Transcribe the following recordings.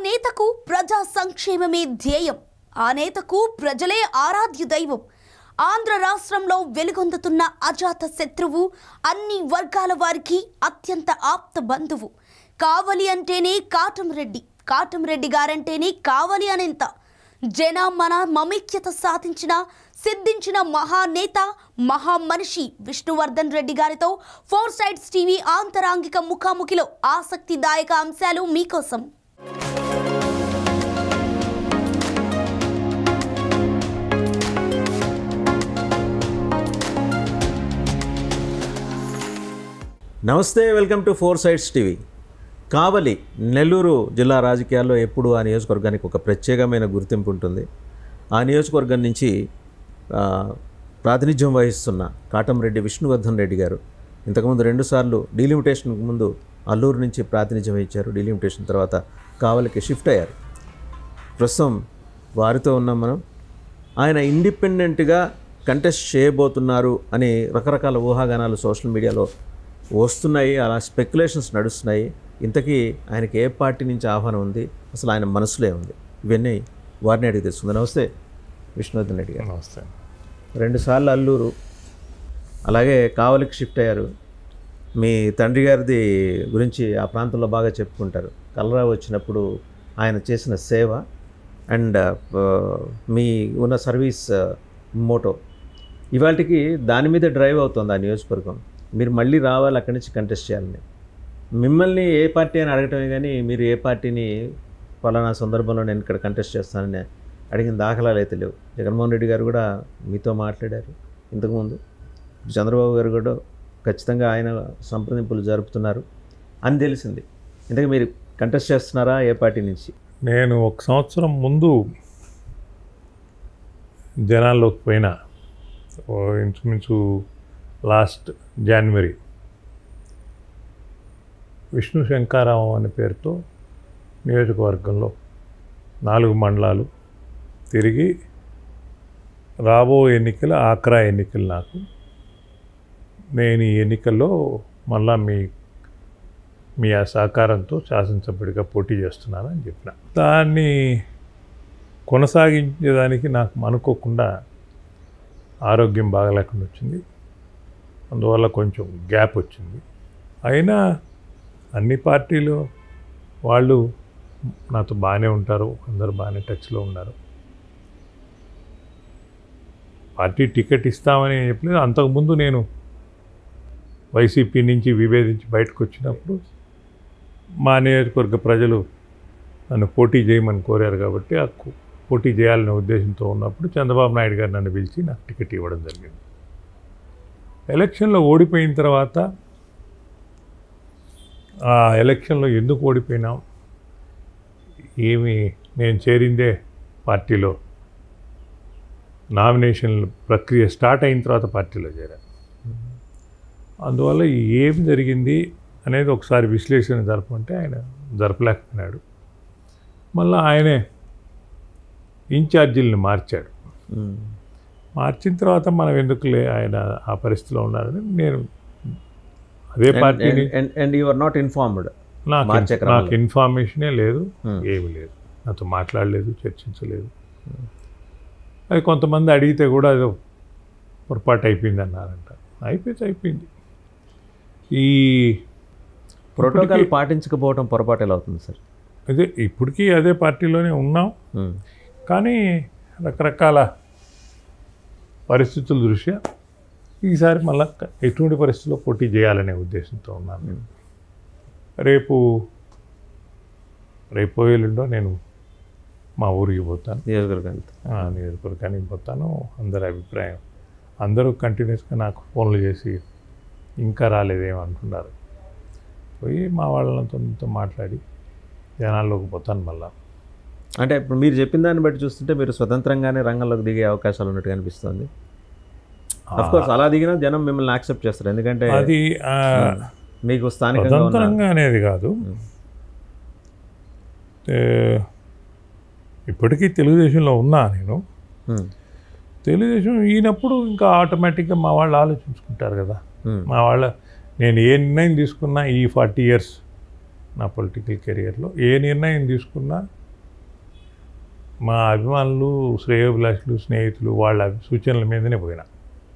నేతకు ప్రజా సంక్షేమమే ధ్యేయం ఆ నేతకు ప్రజలే ఆరాధ్య దైవం ఆంధ్ర రాష్ట్రంలో వెలుగొందుతున్న అజాత శత్రువు అన్ని వర్గాల వారికి అత్యంత ఆప్త బంధువు కావలి అంటేనే కాటంరెడ్డి కాటంరెడ్డి గారంటేనే కావలి అనేంత జన మన మమైక్యత సాధించిన సిద్ధించిన మహానేత మహామనిషి విష్ణువర్ధన్ రెడ్డి గారితో ఫోర్ సైడ్స్ టీవీ ఆంతరాంగిక ముఖాముఖిలో ఆసక్తిదాయక అంశాలు మీకోసం నమస్తే welcome to four sides TV Kavali Nellore జిల్లా రాజకీయాల్లో ఎప్పుడు ఆ నియోజకవర్గానికి ఒక ప్రత్యేకమైన గుర్తింపు ఉంటుంది ఆ నియోజకవర్గం నుంచి ఆ, ప్రాతినిధ్యం వహిస్తున్న కాటంరెడ్డి విష్ణువర్ధన్ రెడ్డి గారు ఇంతకుముందు రెండుసార్లు డీలిమిటేషన్కు ముందు అల్లూరు నుంచి ప్రాతినిధ్యం వహించారు డీలిమిటేషన్ తర్వాత కావలికి షిఫ్ట్ అయ్యారు ప్రస్తుతం వారితో ఉన్నాం మనం ఆయన ఇండిపెండెంట్గా కంటెస్ట్ చేయబోతున్నారు అని రకరకాల ఊహాగానాలు సోషల్ మీడియాలో వస్తున్నాయి అలా స్పెక్యులేషన్స్ నడుస్తున్నాయి ఇంతకీ ఆయనకి ఏ పార్టీ నుంచి ఆహ్వానం ఉంది అసలు ఆయన మనసులో ఉంది ఇవన్నీ వారిని అడిగి తెలుస్తుంది నమస్తే విష్ణువర్ధన్ రెడ్డి గారు నమస్తే రెండుసార్లు అల్లూరు అలాగే కావలికి షిఫ్ట్ అయ్యారు మీ తండ్రి గారిది గురించి ఆ ప్రాంతంలో బాగా చెప్పుకుంటారు కలరా వచ్చినప్పుడు ఆయన చేసిన సేవ అండ్ మీ ఉన్న సర్వీస్ మోటో ఇవాళకి దాని మీద డ్రైవ్ అవుతుంది ఆ నియోజకవర్గం మీరు మళ్ళీ రావాలి అక్కడి నుంచి కంటెస్ట్ చేయాలని మిమ్మల్ని ఏ పార్టీ అని అడగటమే కానీ మీరు ఏ పార్టీని ఫలానా సందర్భంలో నేను ఇక్కడ కంటెస్ట్ చేస్తానని అడిగిన దాఖలాలు అయితే లేవు జగన్మోహన్ రెడ్డి గారు కూడా మీతో మాట్లాడారు ఇంతకుముందు చంద్రబాబు గారు కూడా ఖచ్చితంగా ఆయన సంప్రదింపులు జరుపుతున్నారు అని తెలిసింది ఇంతకు మీరు కంటెస్ట్ చేస్తున్నారా ఏ పార్టీ నుంచి నేను ఒక సంవత్సరం ముందు జనాల్లోకి పోయినా ఓ ఇంచుమించు లాస్ట్ జనవరి విష్ణు శంకారావం అనే పేరుతో నియోజకవర్గంలో నాలుగు మండలాలు తిరిగి రాబో ఎన్నికల ఆక్రా ఎన్నికలు నాకు నేను ఈ ఎన్నికల్లో మళ్ళా మీ మీ ఆ సహకారంతో శాసనసభ్యుడిగా పోటీ చేస్తున్నానని చెప్పిన దాన్ని కొనసాగించేదానికి నాకు అనుకోకుండా ఆరోగ్యం బాగలేకుండా వచ్చింది అందువల్ల కొంచెం గ్యాప్ వచ్చింది అయినా అన్ని పార్టీలు వాళ్ళు నాతో బాగానే ఉంటారు అందరూ బాగానే టచ్లో ఉన్నారు పార్టీ టికెట్ ఇస్తామని చెప్పలేదు అంతకుముందు నేను వైసీపీ నుంచి విభేదించి బయటకు వచ్చినప్పుడు మా నియోజకవర్గ ప్రజలు నన్ను పోటీ చేయమని కోరారు కాబట్టి ఆ కు- పోటీ చేయాలనే ఉద్దేశంతో ఉన్నప్పుడు చంద్రబాబు నాయుడు గారు నన్ను పిలిచి నాకు టికెట్ ఇవ్వడం జరిగింది ఎలక్షన్లో ఓడిపోయిన తర్వాత ఆ ఎలక్షన్లో ఎందుకు ఓడిపోయినాం ఏమి నేను చేరిందే పార్టీలో నామినేషన్ ప్రక్రియ స్టార్ట్ అయిన తర్వాత పార్టీలో చేరాను అందువల్ల ఏం జరిగింది అనేది ఒకసారి విశ్లేషణ జరపమంటే ఆయన జరపలేకపోయినాడు మళ్ళీ ఆయనే ఇన్ఛార్జీలను మార్చాడు మార్చిన తర్వాత మనం ఎందుకులే ఆయన ఆ పరిస్థితిలో ఉన్నారని నేను అదే పార్టీని and you are not informed నాకు మార్చే క్రమంలో. నాకు ఇన్ఫర్మేషనే లేదు Hmm. ఏమీ లేదు నాతో మాట్లాడలేదు చర్చించలేదు అది కొంతమంది అడిగితే కూడా అది పొరపాటు అయిపోయింది అన్నారంట అయిపోయింది అయిపోయింది ఈ ప్రోటోకాల్ ఇప్పటికీ- పాటించకపోవడం పొరపాటు ఎలా అవుతుంది సార్ అదే ఇప్పటికీ అదే పార్టీలోనే ఉన్నాం కానీ రకరకాల పరిస్థితుల దృష్ట్యా ఈసారి మళ్ళా ఎటువంటి పరిస్థితుల్లో పోటీ చేయాలనే ఉద్దేశంతో ఉన్నాను నేను. రేపు రేపు ఎల్లుండో నేను మా ఊరికి పోతాను నియోజకవర్గానికి ఆ, నియోజకవర్గానికి పోతాను అందరి అభిప్రాయం అందరూ కంటిన్యూస్గా నాకు ఫోన్లు చేసి ఇంకా రాలేదేమో అంటున్నారు పోయి మా వాళ్ళతో మీతో మాట్లాడి జనాల్లోకి పోతాను మళ్ళా అంటే ఇప్పుడు మీరు చెప్పిన దాన్ని బట్టి చూస్తుంటే మీరు స్వతంత్రంగానే రంగంలోకి దిగే అవకాశాలు ఉన్నట్టు అనిపిస్తుంది అఫ్ కోర్స్ అలా దిగినా జనం మిమ్మల్ని యాక్సెప్ట్ చేస్తారు ఎందుకంటే అది ఆ, మీకు స్థానికంగా ఉన్న స్వతంత్రంగా అనేది కాదు ఏ, ఇప్పటికీ తెలుగుదేశంలో ఉన్నా నేను ఉమ్, తెలుగుదేశం ఈనప్పుడు ఇంకా ఆటోమేటిక్గా మా వాళ్ళు ఆలోచించుకుంటారు కదా ఉమ్, మా వాళ్ళ నేను ఏ నిర్ణయం తీసుకున్నా ఈ ఫార్టీ ఇయర్స్ నా పొలిటికల్ కెరియర్లో ఏ నిర్ణయం తీసుకున్నా మా అభిమానులు శ్రేయోభిలాషులు స్నేహితులు వాళ్ళ సూచనల మీదనే పోయినా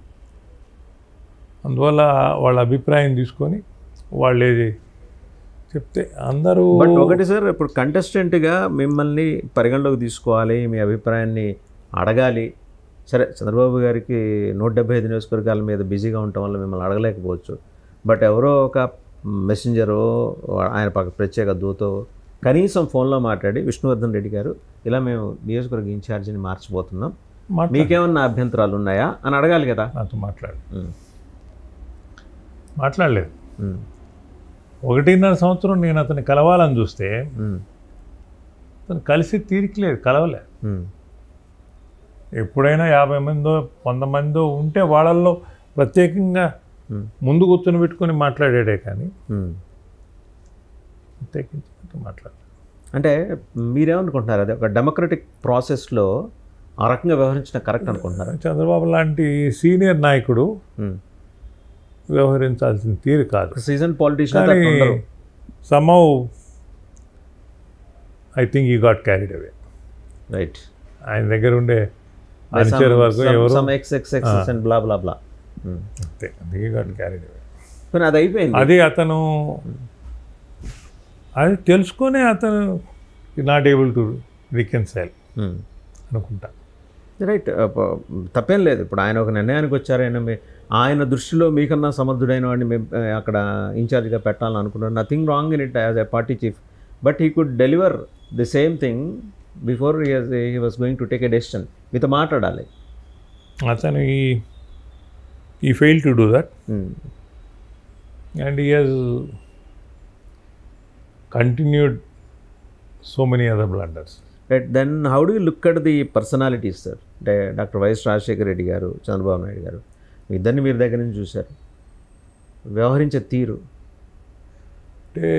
అందువల్ల వాళ్ళ అభిప్రాయం తీసుకొని వాళ్ళు ఏది చెప్తే అందరూ బట్ ఒకటి సార్ ఇప్పుడు కంటెస్టెంట్గా మిమ్మల్ని పరిగణలోకి తీసుకోవాలి మీ అభిప్రాయాన్ని అడగాలి సరే చంద్రబాబు గారికి నూట డెబ్బై ఐదు నియోజకవర్గాల మీద బిజీగా ఉండటం వల్ల మిమ్మల్ని అడగలేకపోవచ్చు బట్ ఎవరో ఒక మెసెంజరో ఆయన పక్క ప్రత్యేక దూతో కనీసం ఫోన్లో మాట్లాడి విష్ణువర్ధన్ రెడ్డి గారు ఇలా మేము నియోజకవర్గ ఇన్ఛార్జిని మార్చిపోతున్నాం మాట్లా- మీకేమన్నా అభ్యంతరాలు ఉన్నాయా అని అడగాలి కదా నాతో మాట్లాడు ఉమ్, మాట్లాడలేదు ఉమ్, ఒకటిన్నర సంవత్సరం నేను అతన్ని కలవాలని చూస్తే ఉమ్, అతను కలిసి తీరికలేదు కలవలే ఉమ్, ఎప్పుడైనా యాభై మందో వంద మందో ఉంటే వాళ్ళల్లో ప్రత్యేకంగా ఉమ్, ముందు కూర్చొని పెట్టుకొని మాట్లాడాడే కానీ ఉమ్. ప్రత్యేకించి మాట్లాడలేదు అంటే మీరేమనుకుంటున్నారు అది ఒక డెమోక్రటిక్ ప్రాసెస్లో ఆ రకంగా వ్యవహరించడం కరెక్ట్ అనుకుంటున్నారా చంద్రబాబు లాంటి సీనియర్ నాయకుడు ఉమ్. వ్యవహరించాల్సిన తీరు కాదు ఒక సీజన్ పాలిటీషియన్ కానీ somehow I think he got carried away right ఆయన దగ్గర ఉండే అనుచర వర్గం ఎవరు some X X X and blah blah blah అంతే అందుకే గాట్ క్యారీడ్ అవే కానీ అది అయిపోయింది అది అతను అది తెలుసుకొని అతను నాట్ ఏబుల్ టు రికన్సైల్ అనుకుంటా రైట్ తప్పేం లేదు ఇప్పుడు ఆయన ఒక నిర్ణయానికి వచ్చారు ఆయన మీ- ఆయన దృష్టిలో మీకన్నా సమర్థుడైన వాడిని మేము ఆ, అక్కడ ఇన్ఛార్జ్గా పెట్టాలని అనుకున్నారు nothing wrong in it as a party chief but he could deliver the same thing before he was going to take a decision మీతో మాట్లాడాలి అతను he he fail to do that Hmm. And he has continued so many other blunders right then how do look at the personalities sir అంటే doctor YS Rajasekhara Reddy garu Chandrababu Naidu గారు మీ ఇద్దరిని మీరు దగ్గర నుంచి చూశారు వ్యవహరించే తీరు అంటే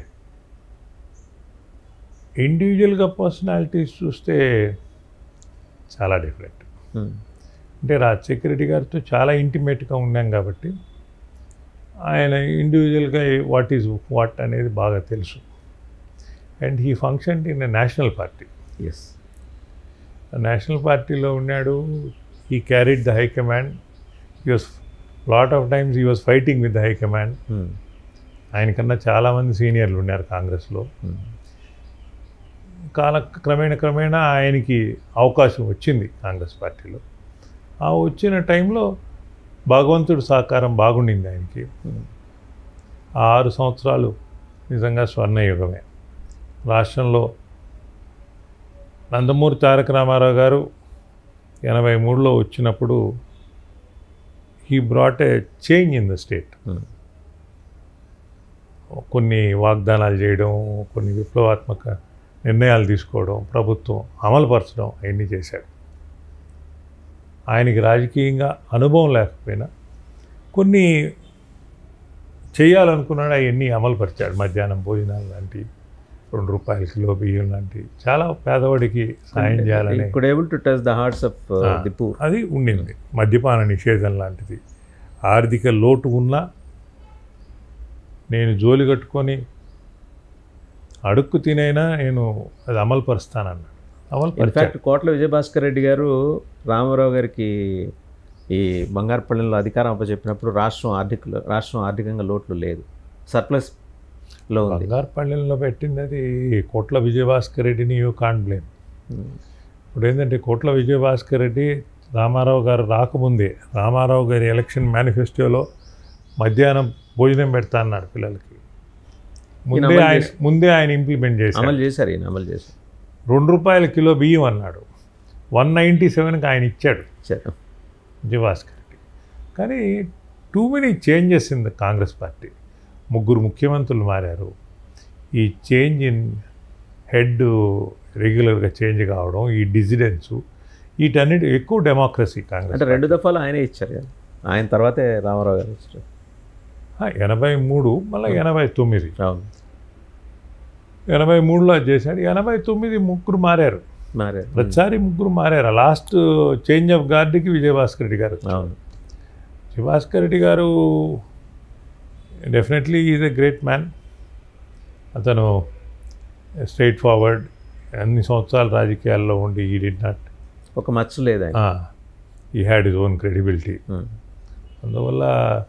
ఇండివిజువల్గా పర్సనాలిటీస్ చూస్తే చాలా డిఫరెంట్ Hmm. అంటే రాజశేఖర రెడ్డి గారితో చాలా ఇంటిమేట్గా ఉన్నాం కాబట్టి ఆయన ఇండివిజువల్గా వాట్ ఈజ్ వాట్ అనేది బాగా తెలుసు and he function in national party yes national పార్టీలో ఉన్నాడు he carried the high command he was lot of times he was fighting with the high command ఆయనకన్నా చాలామంది సీనియర్లు ఉన్నారు కాంగ్రెస్లో కాల క్రమేణ క్రమేణా ఆయనకి అవకాశం వచ్చింది కాంగ్రెస్ పార్టీలో ఆ వచ్చిన టైంలో భగవంతుడు సహకారం బాగుండింది ఆయనకి ఆ ఆరు సంవత్సరాలు నిజంగా స్వర్ణయుగమే రాష్ట్రంలో నందమూరి తారక రామారావు గారు ఎనభై మూడులో వచ్చినప్పుడు he brought a change in the state కొన్ని వాగ్దానాలు చేయడం కొన్ని విప్లవాత్మక నిర్ణయాలు తీసుకోవడం ప్రభుత్వం అమలుపరచడం అవన్నీ చేశాడు ఆయనకి రాజకీయంగా అనుభవం లేకపోయినా కొన్ని చేయాలనుకున్నాడు అవన్నీ అమలుపరిచాడు మధ్యాహ్నం భోజనాలు లాంటి రెండు రూపాయల కిలో బియ్యం లాంటి చాలా పేదవాడికి సాయం చేయాలని could able to touch the hearts of the poor అది ఉండింది మద్యపాన నిషేధం లాంటిది ఆర్థిక లోటు ఉన్నా నేను జోలి కట్టుకొని అడుక్కు తినైనా నేను అది అమలు పరుస్తానన్నాడు అమలు పరిచాడు ఇన్ఫ్యాక్ట్ కోట్ల విజయభాస్కర్ రెడ్డి గారు రామారావు గారికి ఈ బంగారుపల్లిలో అధికారం అప్పచెప్పినప్పుడు రాష్ట్రం ఆర్థిక రాష్ట్రం ఆర్థికంగా లోట్లు లేదు సర్ప్లస్లో ఉంది బంగారుపల్లెంలో పెట్టింది అది కోట్ల విజయభాస్కర్ రెడ్డిని యూ కాంట్ బ్లేమ్ ఇప్పుడు ఏంటంటే కోట్ల విజయభాస్కర్ రెడ్డి రామారావు గారు రాకముందే రామారావు గారి ఎలక్షన్ మేనిఫెస్టోలో మధ్యాహ్నం భోజనం పెడతా అన్నాడు పిల్లలకి ముందే అమలు ఆయన చేసి- ముందే ఆయన ఇంప్లిమెంట్ చేశారు అమలు చేశారు ఈయన అమలు చేశారు రెండు రూపాయల కిలో బియ్యం అన్నాడు వన్ నైంటీ సెవెన్కి ఆయన ఇచ్చాడు ఇచ్చారు విజయభాస్కర్ రెడ్డి కానీ too many changes in the Congress party ముగ్గురు ముఖ్యమంత్రులు మారారు ఈ చేంజ్ ఇన్ హెడ్ రెగ్యులర్గా చేంజ్ కావడం ఈ డిజిడెన్స్ వీటన్నిటి ఎక్కువ డెమోక్రసీ కాంగ్రెస్ అంటే రెండు దఫాలు ఆయనే ఇచ్చారు కదా ఆయన తర్వాతే రామారావు గారు ఇచ్చారు ఆ, ఎనభై మూడు మళ్ళీ ఎనభై తొమ్మిది అవును ఎనభై మూడులో అది చేశాడు ఎనభై తొమ్మిది ముగ్గురు మారారు మారే ప్రతిసారి ముగ్గురు మారారు లాస్ట్ చేంజ్ ఆఫ్ గార్డ్కి విజయభాస్కర్ రెడ్డి గారు వచ్చారు. అవును Vijayabhaskar Reddy garu definitely is a great man అతను స్ట్రైట్ ఫార్వర్డ్ అన్ని సంవత్సరాలు రాజకీయాల్లో ఉండి ఈ డి నాట్ ఒక మచ్చ లేదు ఆయన he had his own credibility um. అందువల్ల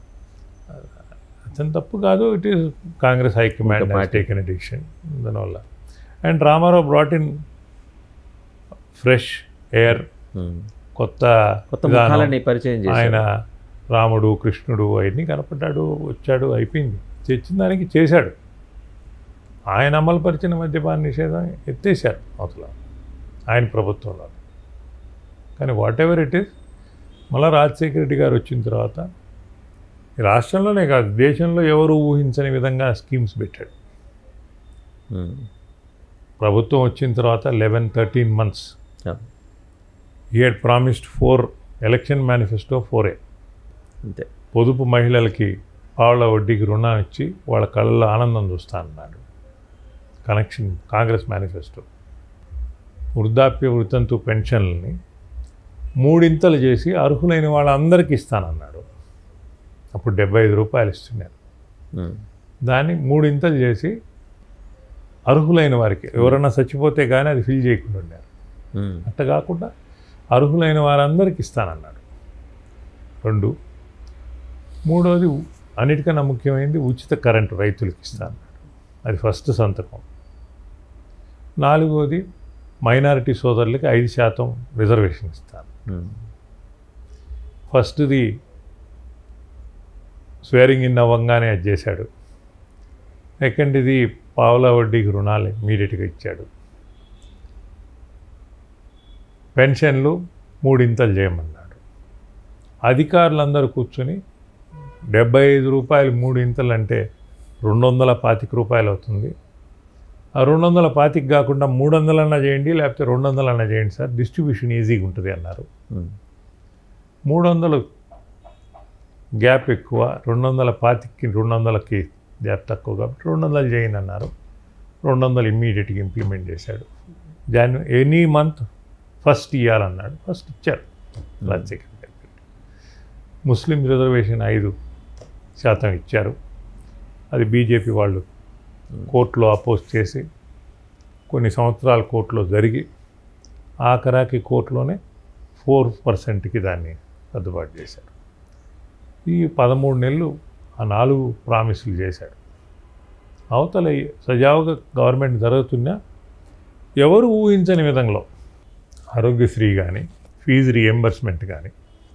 అతని తప్పు కాదు ఇట్ ఈస్ కాంగ్రెస్ హైకమాండ్ ఒక party. టేకెన్ డిసిషన్ దానివల్ల and Rama Rao brought in fresh air um. కొత్త కొత్త విధానం. ముఖాలని పరిచయం ఆయన చేశారు రాముడు కృష్ణుడు అవన్నీ కనపడ్డాడు వచ్చాడు అయిపోయింది తెచ్చిన దానికి చేశాడు ఆయన అమలుపరిచిన మద్యపాన నిషేధం ఎత్తేసారు అవతల ఆయన ప్రభుత్వంలో కానీ వాట్ ఎవర్ ఇట్ ఈస్ మళ్ళీ రాజశేఖర రెడ్డి గారు వచ్చిన తర్వాత ఈ రాష్ట్రంలోనే కాదు దేశంలో ఎవరు ఊహించని విధంగా స్కీమ్స్ పెట్టాడు ఉమ్. ప్రభుత్వం వచ్చిన తర్వాత లెవెన్ థర్టీన్ మంత్స్ యా. ఈ had promised for election manifesto ఫోరే అంతే పొదుపు మహిళలకి పావుల వడ్డీకి రుణం ఇచ్చి వాళ్ళ కళ్ళలో ఆనందం చూస్తానన్నాడు కనెక్షన్ కాంగ్రెస్ మేనిఫెస్టో వృద్ధాప్య వృత్తంతు పెన్షన్లని మూడింతలు చేసి అర్హులైన వాళ్ళందరికీ ఇస్తానన్నాడు అప్పుడు డెబ్బై ఐదు రూపాయలు ఇస్తున్నారు ఉమ్. దాన్ని మూడింతలు చేసి అర్హులైన వారికి ఎవరైనా చచ్చిపోతే కానీ అది ఫిల్ చేయకుండా ఉన్నారు ఉమ్. అట్ట కాకుండా అర్హులైన వారందరికీ ఇస్తానన్నాడు రెండు మూడోది అన్నిటికన్నా ముఖ్యమైనది ఉచిత కరెంటు రైతులకు ఇస్తానన్నాడు అది ఫస్ట్ సంతకం నాలుగోది మైనారిటీ సోదరులకి ఐదు శాతం రిజర్వేషన్ ఇస్తాను ఉమ్. ఫస్ట్ది స్వేరింగ్ ఇన్ అవ్వంగానే అది చేశాడు సెకండ్ది పావుల వడ్డీకి రుణాలు ఇమీడియట్గా ఇచ్చాడు పెన్షన్లు మూడింతలు చేయమన్నాడు అధికారులందరూ కూర్చొని డెబ్బై ఐదు రూపాయలు మూడింతలు అంటే రెండు వందల పాతిక రూపాయలు అవుతుంది ఆ రెండు వందల పాతిక కాకుండా మూడు వందలన్నా చేయండి లేకపోతే రెండు వందలన్నా చేయండి సార్ డిస్ట్రిబ్యూషన్ ఈజీగా ఉంటుంది అన్నారు ఉమ్. మూడు వందలు గ్యాప్ ఎక్కువ రెండు వందల పాతికి రెండు వందలకి గ్యాప్ తక్కువ కాబట్టి రెండు వందలు చేయండి అన్నారు రెండు వందలు ఇమ్మీడియట్గా ఇంప్లిమెంట్ చేశాడు జాన్ ఎనీ మంత్ ఫస్ట్ ఇవ్వాలన్నాడు ఫస్ట్ ఇచ్చారు రాజశేఖర్ గారు ముస్లిం రిజర్వేషన్ ఐదు శాతం ఇచ్చారు అది బీజేపీ వాళ్ళు కోర్టులో అపోజ్ చేసి కొన్ని సంవత్సరాలు కోర్టులో జరిగి ఆఖరాకి కోర్టులోనే ఫోర్ పర్సెంట్కి దాన్ని సర్దుబాటు చేశాడు ఈ పదమూడు నెలలు ఆ నాలుగు ప్రామిసులు చేశాడు అవతల ఈ సజావుగా గవర్నమెంట్ జరుగుతున్నా ఎవరు ఊహించని విధంలో ఆరోగ్యశ్రీ కానీ ఫీజు రియంబర్స్మెంట్ కానీ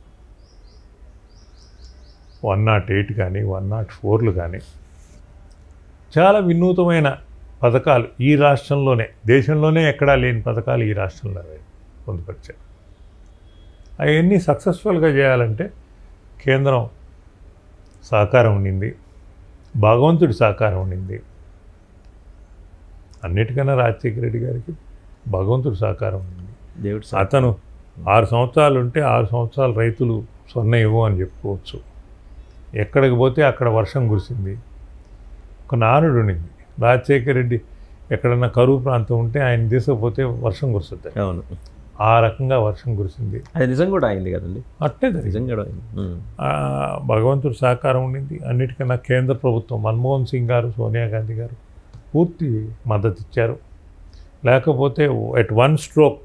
వన్ నాట్ ఎయిట్ కానీ వన్ నాట్ ఫోర్లు కానీ చాలా వినూతమైన పథకాలు ఈ రాష్ట్రంలోనే దేశంలోనే ఎక్కడా లేని పథకాలు ఈ రాష్ట్రంలో పొందుపరిచారు అవన్నీ సక్సెస్ఫుల్గా చేయాలంటే కేంద్రం సహకారం ఉండింది భగవంతుడి సహకారం ఉండింది అన్నిటికన్నా రాజశేఖర రెడ్డి గారికి భగవంతుడి సహకారం ఉండింది దేవుడు సా- అతను ఆరు సంవత్సరాలు ఉంటే ఆరు సంవత్సరాలు రైతులు సొన్న ఇవ్వు అని చెప్పుకోవచ్చు ఎక్కడికి పోతే అక్కడ వర్షం కురిసింది ఒక నానుడు ఉండింది రాజశేఖర రెడ్డి ఎక్కడన్నా కరువు ప్రాంతం ఉంటే ఆయన తీసుకుపోతే వర్షం కురుస్తుంది అవును ఆ రకంగా వర్షం కురిసింది అది నిజం కూడా అయింది కదండి అట్టే జరిగింది నిజం కూడా అయింది ఉమ్. ఆ, భగవంతుడి సహకారం ఉండింది అన్నిటికన్నా కేంద్ర ప్రభుత్వం మన్మోహన్ సింగ్ గారు సోనియా గాంధీ గారు పూర్తి మద్దతు ఇచ్చారు లేకపోతే ఎట్ వన్ స్ట్రోక్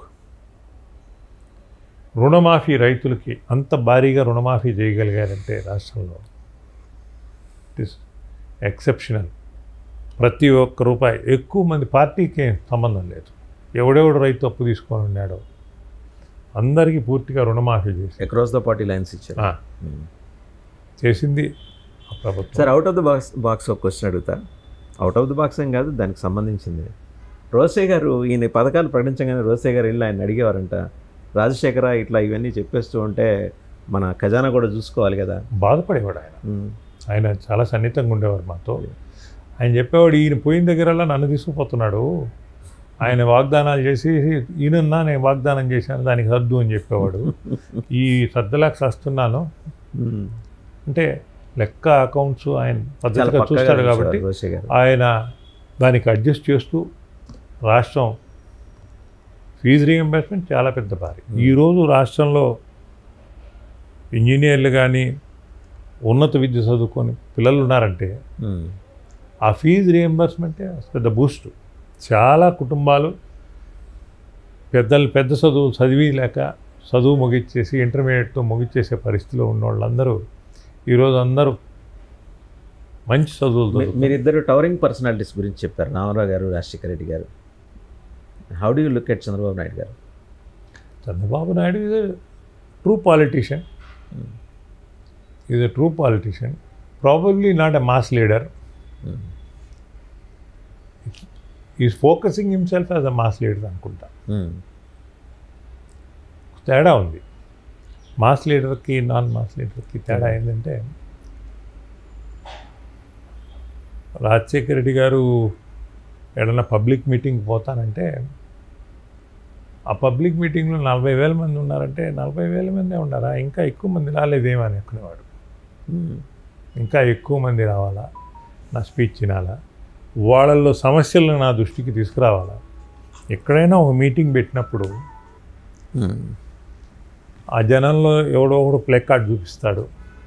రుణమాఫీ రైతులకి అంత భారీగా రుణమాఫీ చేయగలిగారంటే రాష్ట్రంలో ఇట్ ఇస్ ఎక్సెప్షనల్ ప్రతి ఒక్క రూపాయి ఎక్కువ మంది పార్టీకి ఏం సంబంధం లేదు ఎవడెవడు రైతు అప్పు తీసుకొని ఉన్నాడో అందరికీ పూర్తిగా రుణమాఫీ చేసి అక్రాస్ ద పార్టీ లైన్స్ ఇచ్చారు ఆ, ఉమ్. చేసింది ఆ ప్రభుత్వం sir out of the box box ఒక క్వశ్చన్ అడుగుతా అవుట్ ఆఫ్ ద బాక్స్ ఏం కాదు దానికి సంబంధించింది రోసే గారు ఈయన పథకాలు ప్రకటించగానే రోసే గారు వెళ్ళి ఆయన అడిగేవారంట రాజశేఖర ఇట్లా ఇవన్నీ చెప్పేస్తూ ఉంటే మన ఖజానా కూడా చూసుకోవాలి కదా బాధపడేవాడు ఆయన ఉమ్. ఆయన చాలా సన్నిహితంగా ఉండేవారు మాతో ఆయన చెప్పేవాడు ఈయన పోయిన దగ్గరల్లా నన్ను తీసుకుపోతున్నాడు ఆయన వాగ్దానాలు చేసి ఈయనన్నా నేను వాగ్దానం చేశాను దానికి సర్దు అని చెప్పేవాడు ఈ సర్దలాక్ వస్తున్నాను ఉమ్. అంటే లెక్క అకౌంట్స్ ఆయన చాలా పద్ధతిగా పక్కాగా చూస్తాడు కాబట్టి చూసేవారు రోసే గారు ఆయన దానికి అడ్జస్ట్ చేస్తూ రాష్ట్రం ఫీజు రీఎంబర్స్మెంట్ చాలా పెద్ద భారీ ఈరోజు రాష్ట్రంలో ఇంజనీర్లు కానీ ఉన్నత విద్య చదువుకొని పిల్లలు ఉన్నారంటే ఉమ్. ఆ ఫీజు రియంబర్స్మెంటే పెద్ద బూస్ట్ చాలా కుటుంబాలు పెద్దలు పెద్ద చదువు చదివి లేక చదువు ముగిచ్చేసి ఇంటర్మీడియట్తో ముగిచ్చేసే పరిస్థితిలో ఉన్న వాళ్ళందరూ ఈరోజు అందరూ మంచి చదువులు మీ- మీరిద్దరు టవరింగ్ పర్సనాలిటీస్ గురించి చెప్పారు రామారావు గారు Rajasekhara Reddy garu how do you look at Chandrababu Naidu garu Chandrababu Naidu is true politician is a true politician probably not a mass leader is focusing himself as a mass leader అనుకుంటా Hmm. తేడా ఉంది మాస్ లీడర్కి నాన్ మాస్ లీడర్కి తేడా ఏంటంటే రాజశేఖర రెడ్డి గారు ఏదైనా పబ్లిక్ మీటింగ్ పోతానంటే ఆ పబ్లిక్ మీటింగ్లో నలభై వేల మంది ఉన్నారంటే నలభై వేల మందే ఉన్నారా ఇంకా ఎక్కువ మంది రాలేదేమని అనుకునేవాడు Hmm. ఇంకా ఎక్కువ మంది రావాలా నా స్పీచ్ వినాలా వాళ్ళల్లో సమస్యలను నా దృష్టికి తీసుకురావాలా ఎక్కడైనా ఒక మీటింగ్ పెట్టినప్పుడు Hmm. ఆ జనంలో ఎవడో ఒకడు ప్లే కార్డ్ చూపిస్తాడు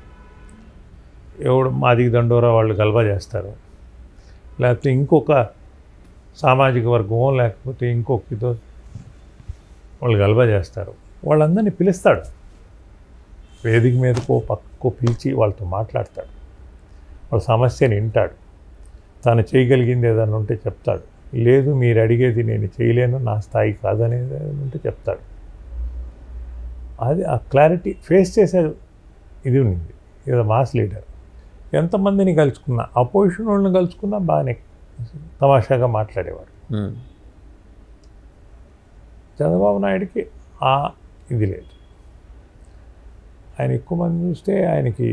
ఎవడు మాదికి దండోరా వాళ్ళు గల్బా చేస్తారు లేకపోతే ఇంకొక సామాజిక వర్గమో లేకపోతే ఇంకొకతో వాళ్ళు గల్బా చేస్తారు వాళ్ళందరినీ పిలుస్తాడు వేదిక మీదకో పక్కకో పిలిచి వాళ్ళతో మాట్లాడతాడు వాళ్ళ సమస్యని వింటాడు తాను చేయగలిగింది ఏదైనా ఉంటే చెప్తాడు లేదు మీరు అడిగేది నేను చేయలేను నా స్థాయి కాదనేది ఏదైనా ఉంటే చెప్తాడు అది ఆ క్లారిటీ ఫేస్ చేసే ఇది ఉంది ఇది మాస్ లీడర్ ఎంతమందిని కలుసుకున్నా అపోజిషన్ వాళ్ళని కలుసుకున్నా బాగానే తమాషాగా మాట్లాడేవాడు Hmm. చంద్రబాబు నాయుడికి ఆ ఇది లేదు ఆయన ఎక్కువ మంది చూస్తే ఆయనకి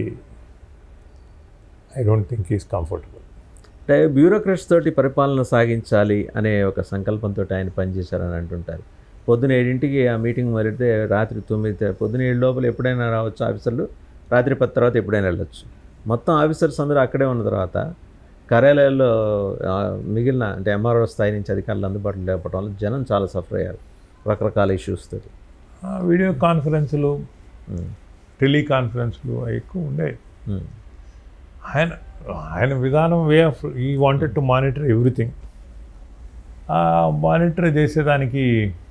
I don't think is comfortable అంటే బ్యూరోక్రట్స్ తోటి పరిపాలన సాగించాలి అనే ఒక సంకల్పంతో ఆయన పనిచేశారని అంటుంటారు పొద్దున ఏడింటికి ఆ మీటింగ్ మొదలెడితే రాత్రి తొమ్మిది త- పొద్దున ఏడు లోపల ఎప్పుడైనా రావచ్చు ఆఫీసర్లు రాత్రి పది తర్వాత ఎప్పుడైనా వెళ్ళొచ్చు మొత్తం ఆఫీసర్స్ అందరూ అక్కడే ఉన్న తర్వాత కార్యాలయాల్లో ఆ, మిగిలిన అంటే ఎంఆర్ఓ స్థాయి నుంచి అధికారులు అందుబాటులో లేకపోవడం వల్ల జనం చాలా సఫర్ అయ్యారు రకరకాల ఇష్యూస్ తోటి వీడియో కాన్ఫరెన్సులు ఉమ్, టెలికాన్ఫరెన్స్లు అవి ఎక్కువ ఉండేవి ఉమ్, ఆయన ఆయన విధానం way of he wanted to monitor everything ఆ మానిటర్ చేసేదానికి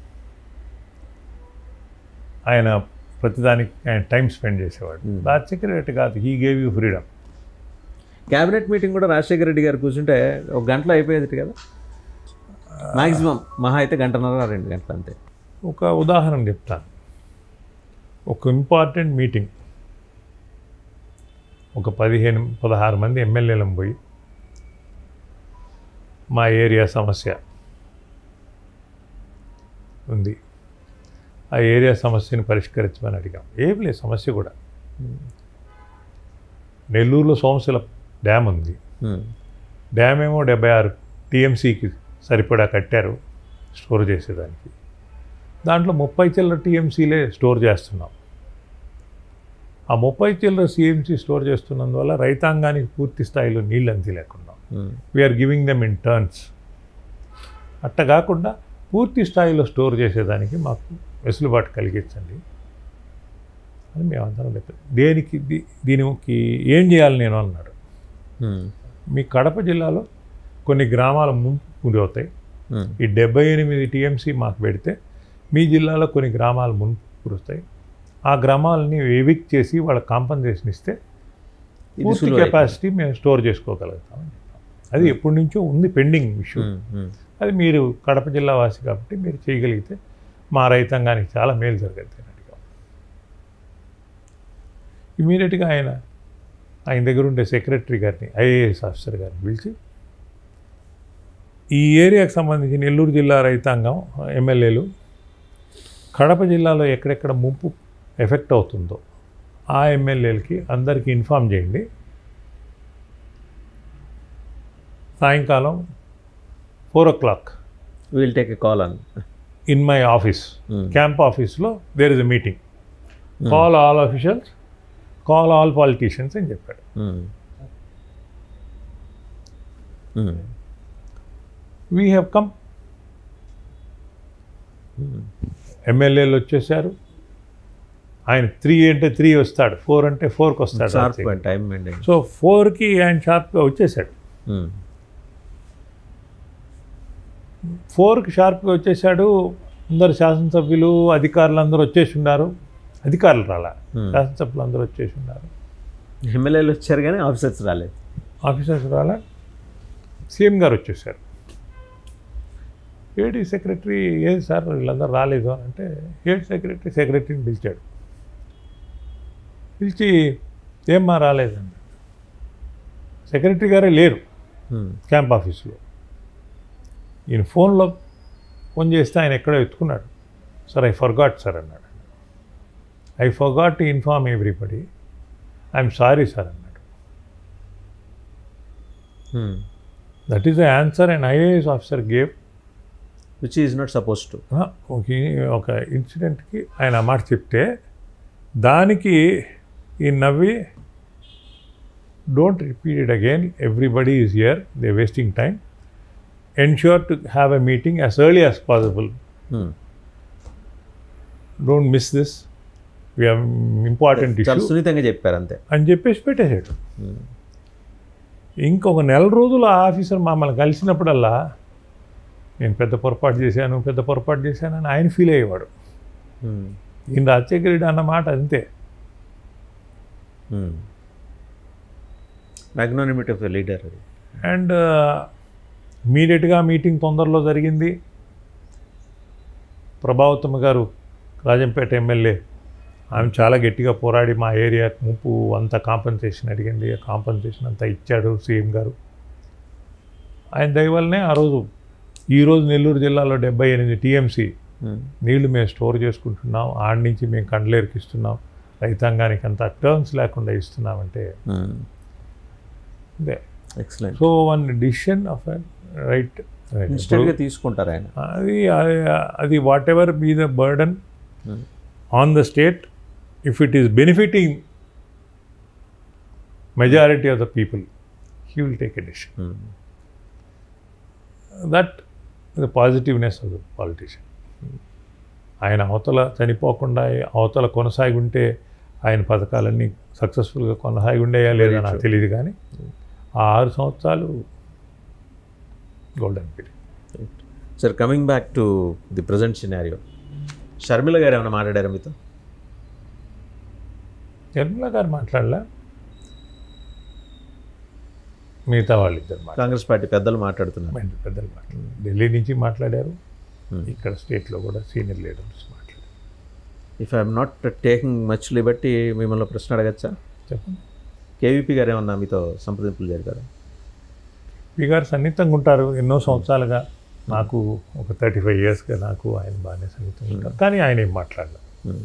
ఆయన ప్రతిదానికి ఆయన టైం స్పెండ్ చేసేవాడు Hmm. రాజశేఖర రెడ్డి కాదు he gave you freedom cabinet meeting కూడా రాజశేఖర రెడ్డి గారు కూర్చుంటే ఒక గంటలో అయిపోయేది కదా మాక్సిమం మహా అయితే గంటన్నర రెండు గంటలు అంతే ఒక ఉదాహరణ చెప్తాను ఒక ఇంపార్టెంట్ మీటింగ్ ఒక పదిహేను పదహారు మంది ఎమ్మెల్యేలను పోయి మా ఏరియా సమస్య ఉంది ఆ ఏరియా సమస్యని పరిష్కరించమని అడిగాం ఏం లేదు సమస్య కూడా నెల్లూరులో సోమశిల డ్యామ్ ఉంది ఉమ్, డ్యామ్ ఏమో డెబ్బై ఆరు టీఎంసీకి సరిపడా కట్టారు స్టోర్ చేసేదానికి దాంట్లో ముప్పై చిల్లర టీఎంసీలే స్టోర్ చేస్తున్నాం ఆ ముప్పై చిల్లర సిఎంసీ స్టోర్ చేస్తున్నందువల్ల రైతాంగానికి పూర్తి స్థాయిలో నీళ్ళు అందిలేకున్నాం um, we're giving them in turns అట్ట కాకుండా పూర్తి స్థాయిలో స్టోర్ చేసేదానికి మాకు వెసులుబాటు కలిగించండి అని మేమందరం చెప్పాం దేనికి దీ- దీనికి ఏం చేయాలి నేను అన్నాడు ఉమ్, మీ కడప జిల్లాలో కొన్ని గ్రామాలు ముంపు గురవుతాయి ఉమ్, ఈ డెబ్బై ఎనిమిది టీఎంసీ మాకు పెడితే మీ జిల్లాలో కొన్ని గ్రామాలు ముంపు కురుస్తాయి ఆ గ్రామాలని ఎవిక్ చేసి వాళ్ళ కాంపన్సేషన్ ఇస్తే ఇది పూర్తి సులువు కెపాసిటీ మేము స్టోర్ చేసుకోగలుగుతామని చెప్పాం అది ఎప్పటి నుంచో ఉంది పెండింగ్ ఇష్యూ ఉమ్, ఉమ్, అది మీరు కడప జిల్లా వాసి కాబట్టి మీరు చేయగలిగితే మా రైతాంగానికి చాలా మేలు జరగద్ది అని అడిగాం ఇమీడియట్గా ఆయన ఆయన దగ్గర ఉండే సెక్రటరీ గారిని ఐఏఎస్ ఆఫీసర్ గారిని పిలిచి ఈ ఏరియాకి సంబంధించి నెల్లూరు జిల్లా రైతాంగం ఎమ్మెల్యేలు కడప జిల్లాలో ఎక్కడెక్కడ ముంపు ఎఫెక్ట్ అవుతుందో ఆ ఎమ్మెల్యేలకి అందరికీ ఇన్ఫామ్ చేయండి సాయంకాలం four o'clock will take a call on in my office Hmm. Camp ఆఫీస్లో there is a meeting call all officials call all politicians అని చెప్పాడు um, um, we have come ఎమ్మెల్యేలు వచ్చేసారు ఆయన త్రీ అంటే త్రీ వస్తాడు ఫోర్ అంటే ఫోర్కి వస్తాడు షార్ప్ రాత్రికి. టైం మెయింటైన్ సో ఫోర్కి ఆయన షార్ప్గా వచ్చేసాడు ఫోర్కి షార్ప్గా వచ్చేసాడు అందరు శాసనసభ్యులు అధికారులు అందరూ వచ్చేసి ఉన్నారు అధికారులు రాలా Hmm. శాసనసభ్యులు అందరూ వచ్చేసి ఉన్నారు ఎమ్మెల్యేలు వచ్చారు కానీ ఆఫీసర్స్ రాలేదు ఆఫీసర్స్ రాలా సీఎం గారు వచ్చేసారు ఏడి సెక్రటరీ ఏది సార్ వీళ్ళందరూ రాలేదు అని అంటే ఏడు సెక్రటరీ సెక్రటరీని పిలిచాడు పిలిచి ఏమ్మా రాలేదండి సెక్రటరీ గారే లేరు Hmm. క్యాంప్ ఆఫీస్లో ఈయన ఫోన్లో ఫోన్ చేస్తే ఆయన ఎక్కడో ఎత్తుకున్నాడు సార్ ఐ ఫర్గాట్ సార్ అన్నాడు I forgot to inform everybody I'm sorry sir అన్నాడు Hmm. That is the answer and IAS officer gave which is not suppose to ఒక ఒక ఇన్సిడెంట్కి ఆయన ఆ మాట చెప్తే దానికి ఈ నవ్వి don't repeat it again everybody is here they wasting time ensure to have a meeting as early as possible don't miss this we have important చాలా ఇష్యూ సున్నితంగా చెప్పారు అంతే అని చెప్పేసి పెట్టేశాడు Hmm. ఇంకొక నెల రోజులు ఆ ఆఫీసర్ మమ్మల్ని కలిసినప్పుడల్లా నేను పెద్ద పొరపాటు చేశాను పెద్ద పొరపాటు చేశాను అని ఆయన ఫీల్ అయ్యేవాడు Hmm. ఈయన రాజశేఖర రెడ్డి అన్న మాట అంతే మ్యాగ్నోనిమిటీ ఆఫ్ లీడర్ అది అండ్ ఇమీడియట్గా మీటింగ్ తొందరలో జరిగింది ప్రభావతమ్మ గారు రాజంపేట ఎమ్మెల్యే ఆమె చాలా గట్టిగా పోరాడి మా ఏరియా ముప్పు అంతా కాంపన్సేషన్ అడిగింది ఆ కాంపన్సేషన్ అంతా ఇచ్చాడు సీఎం గారు ఆయన దయ వల్లనే ఆ రోజు ఈరోజు నెల్లూరు జిల్లాలో డెబ్బై ఎనిమిది టీఎంసీ Hmm. నీళ్లు మేము స్టోర్ చేసుకుంటున్నాం ఆడి నుంచి మేము కండ్లేరుకి ఇస్తున్నాం రైతాంగానికి అంత టర్మ్స్ లేకుండా ఇస్తున్నామంటే Hmm. ఇదే excellent so one decision of right ఇన్స్టెంట్గా తీసుకుంటారు ఆయన అది అది- అది whatever be the burden Hmm. On the state if it is benefiting majority of the people he will take a decision Hmm. That the positiveness of the politician ఆయన అవతల చనిపోకుండా అవతల కొనసాగి ఉంటే ఆయన పథకాలన్నీ సక్సెస్ఫుల్గా కొనసాగి ఉండేయా లేదా Very నాకు true. తెలియదు కానీ ఆ ఆరు సంవత్సరాలు golden period sir coming back to the present scenario Sharmila garu ఏమైనా మాట్లాడారా మీతో నిర్మలా గారు మాట్లాడలే మిగతా వాళ్ళు ఇద్దరు మాట్లాడారు కాంగ్రెస్ పార్టీ పెద్దలు మాట్లాడుతున్నారు పెద్దలు మాట్లాడారు ఢిల్లీ నుంచి మాట్లాడారు Hmm. ఇక్కడ స్టేట్లో కూడా సీనియర్ లీడర్స్ మాట్లాడారు if I'm not taking much liberty మిమ్మల్ని ప్రశ్న అడగచ్చా చెప్పండి కేవీపీ గారు ఏమన్నా మీతో సంప్రదింపులు జరిపారా పి గారు సన్నిహితంగా ఉంటారు ఎన్నో సంవత్సరాలుగా నాకు ఒక థర్టీ ఫైవ్ ఇయర్స్గా నాకు ఆయన బాగానే సన్నిహితంగా ఉంటారు కానీ ఆయన ఏం మాట్లాడలేదు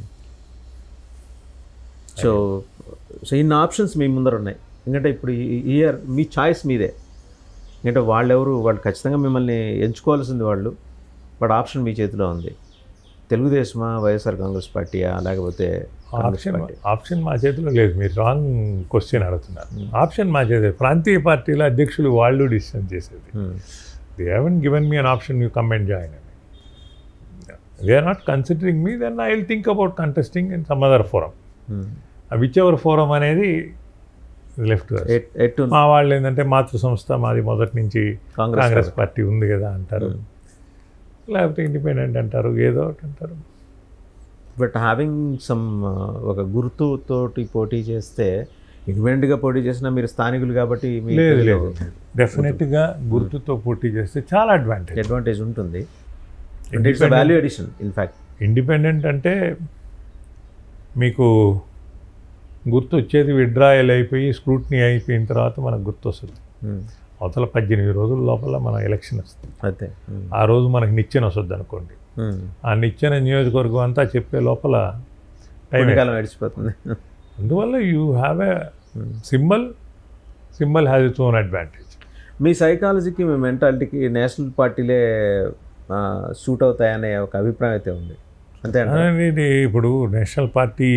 సో సో ఇన్ని ఆప్షన్స్ మీ ముందర ఉన్నాయి ఎందుకంటే ఇప్పుడు ఈ ఇయర్ మీ చాయిస్ మీదే ఎందుకంటే వాళ్ళెవరు వాళ్ళు ఖచ్చితంగా మిమ్మల్ని ఎంచుకోవాల్సింది వాళ్ళు బట్ ఆప్షన్ మీ చేతిలో ఉంది తెలుగుదేశమా వైఎస్ఆర్ కాంగ్రెస్ పార్టీయా లేకపోతే కాంగ్రెస్ ఆప్షన్ పార్టీ ఆప్షన్ మా చేతిలో లేదు మీరు రాంగ్ క్వశ్చన్ అడుగుతున్నారు ఆప్షన్ మా చేతిలో ప్రాంతీయ పార్టీల అధ్యక్షులు వాళ్ళు డిసిషన్ చేసేది they haven given me an option you come and join అని they are not considering me then I will think about contesting in some other forum whichever forum అనేది లెఫ్ట్ ఎటు మా వాళ్ళు ఏంటంటే మాతృ సంస్థ మాది మొదటి నుంచి కాంగ్రెస్ కాంగ్రెస్ పార్టీ ఉంది కదా అంటారు లేకపోతే ఇండిపెండెంట్ అంటారు ఏదో ఒకటి అంటారు బట్ హ్యావింగ్ సమ్ ఒక గుర్తుతోటి పోటీ చేస్తే ఇండిపెండెంట్గా పోటీ చేసినా మీరు స్థానికులు కాబట్టి లేదు లేదు డెఫినెట్గా గుర్తుతో పోటీ చేస్తే చాలా అడ్వాంటేజ్ అడ్వాంటేజ్ ఉంటుంది అంటే it's value addition in fact independent అంటే మీకు గుర్తు వచ్చేది విడ్రాయల్ అయిపోయి స్క్రూట్నీ అయిపోయిన తర్వాత మనకు గుర్తు వస్తుంది అవతల పద్దెనిమిది రోజుల లోపల మన ఎలక్షన్ వస్తుంది అంతే ఆ రోజు మనకి నిచ్చెన వస్తుంది అనుకోండి ఆ నిచ్చెన నియోజకవర్గం అంతా చెప్పే లోపల టైం కాలం గడిచిపోతుంది అందువల్ల you have a symbol symbol has its own advantage మీ సైకాలజీకి మీ మెంటాలిటీకి నేషనల్ పార్టీలే సూట్ అవుతాయనే ఒక అభిప్రాయం అయితే ఉంది అంతే అంటారా? అనేది ఇప్పుడు నేషనల్ పార్టీ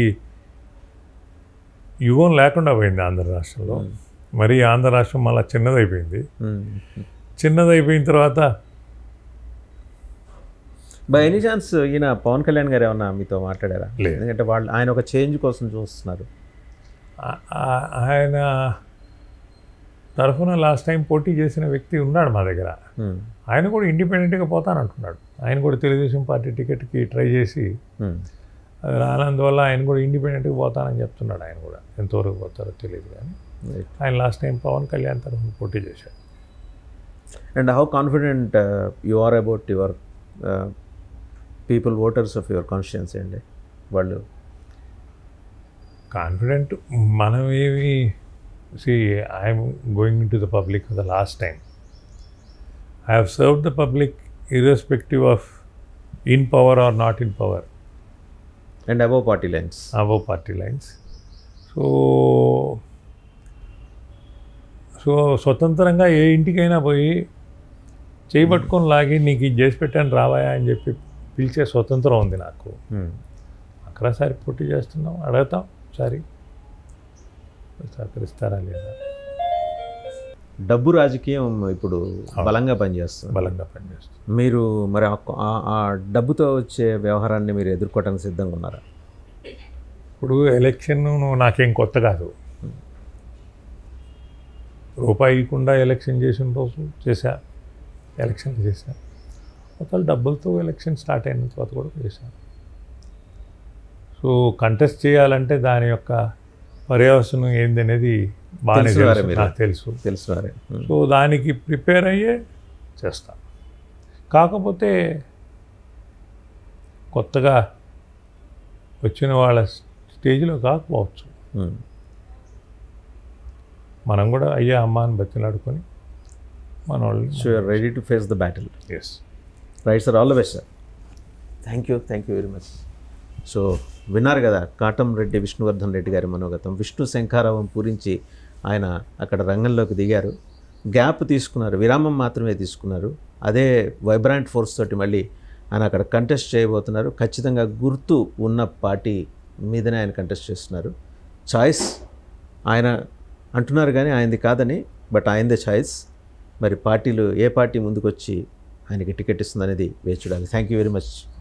యుగం లేకుండా పోయింది ఆంధ్ర రాష్ట్రంలో మరి ఆంధ్ర రాష్ట్రం మళ్ళీ చిన్నదైపోయింది Hmm. చిన్నదైపోయిన తర్వాత బై ఎనీ ఛాన్స్ ఈయన పవన్ కళ్యాణ్ గారు ఏమన్నా మీతో మాట్లాడారా లేదు. ఎందుకంటే వాళ్ళు ఆయన ఒక చేంజ్ కోసం చూస్తున్నారు ఆ- ఆ- ఆయన తరఫున లాస్ట్ టైం పోటీ చేసిన వ్యక్తి ఉన్నాడు మా దగ్గర ఉమ్, ఆయన కూడా ఇండిపెండెంట్గా పోతానంటున్నాడు ఆయన కూడా తెలుగుదేశం పార్టీ టికెట్కి ట్రై చేసి ఉమ్. అది రానందువల్ల ఆయన కూడా ఇండిపెండెంట్గా పోతానని చెప్తున్నాడు ఆయన కూడా ఎంతవరకు పోతారో తెలియదు కానీ Right. ఆయన లాస్ట్ టైం పవన్ కళ్యాణ్ తరఫున పోటీ చేశాడు and how confident you are about your people voters of your constituency అండి వాళ్ళు కాన్ఫిడెంట్ మనం ఏమి see I'm going to the public for the last time I have serve the public irrespective of in power or not in power and above party lines above party lines so so స్వతంత్రంగా ఏ ఇంటికైనా పోయి చేయబట్టుకొని లాగి నీకు ఇది చేసి పెట్టాను రావాయా అని చెప్పి పిలిచే స్వతంత్రం ఉంది నాకు అక్కడసారి పోటీ చేస్తున్నాం అడుగుతాం ఒకసారి సహకరిస్తారా లేదా డబ్బు రాజకీయం ఇప్పుడు బలంగా పనిచేస్తుంది బలంగా పనిచేస్తాం మీరు మరి ఆ- ఆ- ఆ డబ్బుతో వచ్చే వ్యవహారాన్ని మీరు ఎదుర్కోవడానికి సిద్ధంగా ఉన్నారా ఇప్పుడు ఎలక్షన్ నాకేం కొత్త కాదు రూపాయి ఇవ్వకుండా ఎలక్షన్ చేసిన రోజు చేశా ఎలక్షన్ చేశా ఒకవేళ డబ్బులతో ఎలక్షన్ స్టార్ట్ అయిన తర్వాత కూడా చేశాను సో కంటెస్ట్ చేయాలంటే దాని యొక్క పర్యవసనం ఏందనేది బాగానే తెలిసినవారే తెలుసు మీరు. నాకు తెలుసు తెలుసు వారే ఉమ్. సో దానికి ప్రిపేర్ అయ్యే చేస్తాం కాకపోతే కొత్తగా వచ్చిన వాళ్ళ స్టేజ్లో కాకపోవచ్చు ఉమ్. మనం కూడా అయ్యా అమ్మ అని బతిలాడుకొని మన వాళ్ళు so you're ready to face the battle yes right sir all the best sir thank you thank you very much so విన్నారు కదా కాటం రెడ్డి విష్ణువర్ధన్ రెడ్డి గారి మనోగతం విష్ణు శంఖారావం పూరించి ఆయన అక్కడ రంగంలోకి దిగారు గ్యాప్ తీసుకున్నారు విరామం మాత్రమే తీసుకున్నారు అదే వైబ్రాంట్ ఫోర్స్ తోటి మళ్ళీ ఆయన అక్కడ కంటెస్ట్ చేయబోతున్నారు ఖచ్చితంగా గుర్తు ఉన్న పార్టీ మీదనే ఆయన కంటెస్ట్ చేస్తున్నారు చాయిస్ ఆయన అంటున్నారు కానీ ఆయనది కాదని బట్ ఆయనదే చాయిస్ మరి పార్టీలు ఏ పార్టీ ముందుకొచ్చి ఆయనకి టికెట్ ఇస్తుంది అనేది వేచి చూడాలి థ్యాంక్ యూ వెరీ మచ్